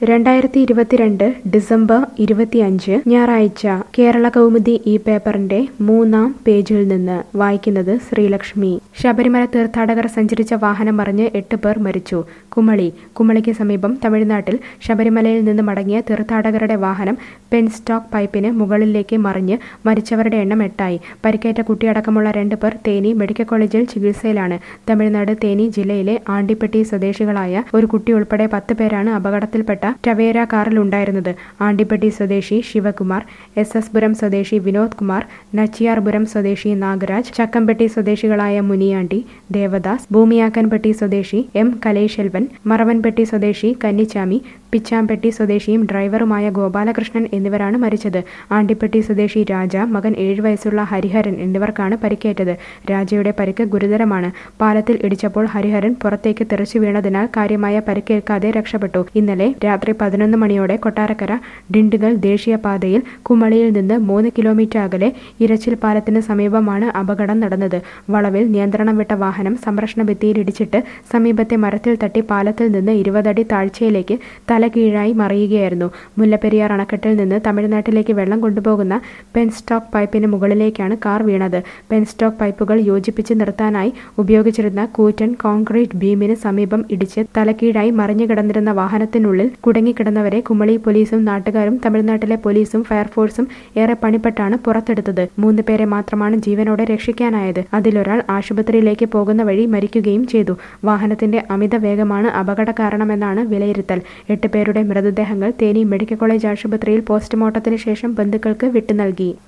രണ്ടായിരത്തി ഇരുപത്തിരണ്ട് ഡിസംബർ ഇരുപത്തിയഞ്ച് ഞായറാഴ്ച കേരള കൗമുദി ഈ പേപ്പറിന്റെ മൂന്നാം പേജിൽ നിന്ന് വായിക്കുന്നത് ശ്രീലക്ഷ്മി ശബരിമല തീർത്ഥാടകർ സഞ്ചരിച്ച വാഹനം മറിഞ്ഞ് എട്ട് പേർ മരിച്ചു കുമളി കുമളിക്ക് സമീപം തമിഴ്നാട്ടിൽ ശബരിമലയിൽ നിന്ന് മടങ്ങിയ തീർത്ഥാടകരുടെ വാഹനം പെൻസ്റ്റോക്ക് പൈപ്പിന് മുകളിലേക്ക് മറിഞ്ഞ് മരിച്ചവരുടെ എണ്ണം എട്ടായി പരിക്കേറ്റ കുട്ടിയടക്കമുള്ള രണ്ട് പേർ തേനി മെഡിക്കൽ കോളേജിൽ ചികിത്സയിലാണ് തമിഴ്നാട് തേനി ജില്ലയിലെ ആണ്ടിപ്പെട്ടി സ്വദേശികളായ ഒരു കുട്ടി ഉൾപ്പെടെ പത്ത് പേരാണ് അപകടത്തിൽപ്പെട്ട ടവേര കാറിലുണ്ടായിരുന്നത് ആണ്ടിപ്പെട്ടി സ്വദേശി ശിവകുമാർ എസ് എസ് പുരം സ്വദേശി വിനോദ് കുമാർ നച്ചിയാർപുരം സ്വദേശി നാഗരാജ് ചക്കമ്പെട്ടി സ്വദേശികളായ മുനിയാണ്ടി ദേവദാസ് ഭൂമിയാക്കൻപെട്ടി സ്വദേശി എം കലൈശെൽവൻ മറവൻപെട്ടി സ്വദേശി കന്നിച്ചാമി പിച്ചാമ്പെട്ടി സ്വദേശിയും ഡ്രൈവറുമായ ഗോപാലകൃഷ്ണൻ എന്നിവരാണ് മരിച്ചത് ആണ്ടിപ്പെട്ടി സ്വദേശി രാജ മകൻ ഏഴു വയസ്സുള്ള ഹരിഹരൻ എന്നിവർക്കാണ് പരിക്കേറ്റത് രാജയുടെ പരിക്ക് ഗുരുതരമാണ് പാലത്തിൽ ഇടിച്ചപ്പോൾ ഹരിഹരൻ പുറത്തേക്ക് തെറിച്ചു വീണതിനാൽ കാര്യമായ പരിക്കേൽക്കാതെ രക്ഷപ്പെട്ടു ഇന്നലെ രാത്രി പതിനൊന്ന് മണിയോടെ കൊട്ടാരക്കര ഡിണ്ടിഗൽ ദേശീയപാതയിൽ കുമളിയിൽ നിന്ന് മൂന്ന് കിലോമീറ്റർ അകലെ ഇരച്ചിൽ പാലത്തിന് സമീപമാണ് അപകടം നടന്നത് വളവിൽ നിയന്ത്രണം വിട്ട വാഹനം സംരക്ഷണ ഭിത്തിയിൽ ഇടിച്ചിട്ട് സമീപത്തെ മരത്തിൽ തട്ടി പാലത്തിൽ നിന്ന് ഇരുപതടി താഴ്ചയിലേക്ക് തലകീഴായി മറിയുകയായിരുന്നു മുല്ലപ്പെരിയാർ അണക്കെട്ടിൽ നിന്ന് തമിഴ്നാട്ടിലേക്ക് വെള്ളം കൊണ്ടുപോകുന്ന പെൻസ്റ്റോക്ക് പൈപ്പിന് മുകളിലേക്കാണ് കാർ വീണത് പെൻസ്റ്റോക്ക് പൈപ്പുകൾ യോജിപ്പിച്ച് നിർത്താനായി ഉപയോഗിച്ചിരുന്ന കൂറ്റൻ കോൺക്രീറ്റ് ബീമിന് സമീപം ഇടിച്ച് തലകീഴായി മറിഞ്ഞു കിടന്നിരുന്ന വാഹനത്തിനുള്ളിൽ കുടുങ്ങിക്കിടന്നവരെ കുമളി പോലീസും നാട്ടുകാരും തമിഴ്നാട്ടിലെ പോലീസും ഫയർഫോഴ്സും ഏറെ പണിപ്പെട്ടാണ് പുറത്തെടുത്തത് മൂന്ന് പേരെ മാത്രമാണ് ജീവനോടെ രക്ഷിക്കാനായത് അതിലൊരാൾ ആശുപത്രിയിലേക്ക് പോകുന്ന വഴി മരിക്കുകയും ചെയ്തു വാഹനത്തിന്റെ അമിത വേഗമാണ് അപകട കാരണമെന്നാണ് വിലയിരുത്തൽ എട്ട് പേരുടെ മൃതദേഹങ്ങൾ തേനി മെഡിക്കൽ കോളേജ് ആശുപത്രിയിൽ പോസ്റ്റ്മോർട്ടത്തിന് ശേഷം ബന്ധുക്കൾക്ക് വിട്ടു നൽകി